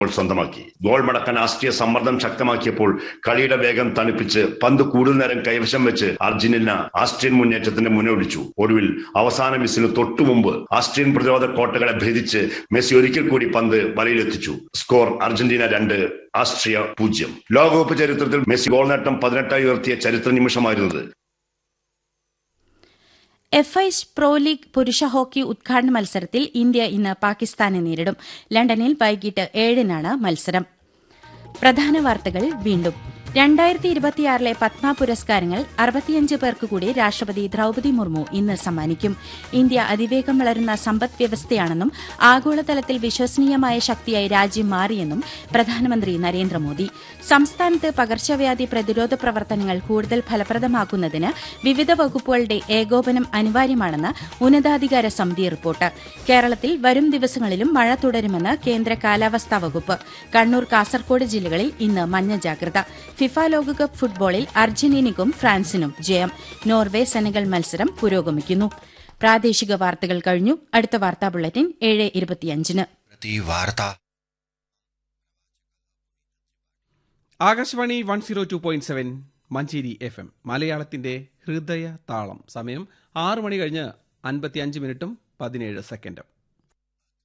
goal സ്വന്തമാക്കി goal മടക്കാൻ Austria സമ്മർദ്ദം ശക്തമാക്കിയപ്പോൾ കളിയുടെ വേഗം തണുപ്പിച്ച് പന്ത് കൂടുതൽ നേരം കൈവശം വെച്ച് അർജന്റീന ആസ്ട്രിയൻ മുന്നേറ്റത്തിന്റെ മുന്നോടിച്ചു ഒടുവിൽ അവസാന മിസ്സിന് തൊട്ടു മുമ്പ് ആസ്ട്രിയൻ പ്രതിരോധ കോട്ടകളെ ഭേദിച്ച് മെസ്സി ഒരിക്കൽ കൂടി പന്ത് വലയിലെത്തിച്ചു സ്കോർ അർജന്റീന രണ്ട് ആസ്ട്രിയ പൂജ്യം ലോകകപ്പ് ചരിത്രത്തിൽ മെസ്സി ഗോൾ നേട്ടം പതിനെട്ടായി ഉയർത്തിയ ചരിത്ര നിമിഷമായിരുന്നത് എഫ് ഐ പ്രോ ലീഗ് പുരുഷ ഹോക്കി ഉദ്ഘാടന മത്സരത്തിൽ ഇന്ത്യ ഇന്ന് പാകിസ്ഥാനെ നേരിടും ലണ്ടനിൽ വൈകിട്ട് ഏഴിനാണ് മത്സരം പ്രധാന വാർത്തകൾ വീണ്ടും രണ്ടായിരത്തി ഇരുപത്തിയാറിലെ പത്മ പുരസ്കാരങ്ങൾ അറുപത്തിയഞ്ച് പേർക്ക് കൂടി രാഷ്ട്രപതി ദ്രൌപതി മുർമു ഇന്ന് സമ്മാനിക്കും ഇന്ത്യ അതിവേഗം വളരുന്ന സമ്പദ് വ്യവസ്ഥയാണെന്നും ആഗോളതലത്തിൽ വിശ്വസനീയമായ ശക്തിയായി രാജ്യം മാറിയെന്നും പ്രധാനമന്ത്രി നരേന്ദ്രമോദി സംസ്ഥാനത്ത് പകർച്ചവ്യാധി പ്രതിരോധ പ്രവർത്തനങ്ങൾ കൂടുതൽ ഫലപ്രദമാക്കുന്നതിന് വിവിധ വകുപ്പുകളുടെ ഏകോപനം അനിവാര്യമാണെന്ന് ഉന്നതാധികാര സമിതി റിപ്പോർട്ട് കേരളത്തിൽ വരും ദിവസങ്ങളിലും മഴ തുടരുമെന്ന് കേന്ദ്ര കാലാവസ്ഥാ വകുപ്പ് കണ്ണൂർ കാസർകോട് ജില്ലകളിൽ ഇന്ന് മഞ്ഞ ജാഗ്രത ഫിഫ ലോകകപ്പ് ഫുട്ബോളിൽ അർജന്റീനയ്ക്കും ഫ്രാൻസിനും ജയം നോർവേ സെനഗൽ മത്സരം പുരോഗമിക്കുന്നു പ്രാദേശിക വാർത്തകൾ കഴിഞ്ഞു അടുത്ത വാർത്താ ബുള്ളറ്റിൻ ഏഴ് ഇരുപത്തിയഞ്ചിന് വാർത്ത Akashvani one zero two point seven Manjeri F M മലയാളത്തിന്റെ ഹൃദയ താളം സമയം ആറ് മണി കഴിഞ്ഞ് അൻപത്തിയഞ്ച് മിനിറ്റും പതിനേഴ് സെക്കൻഡും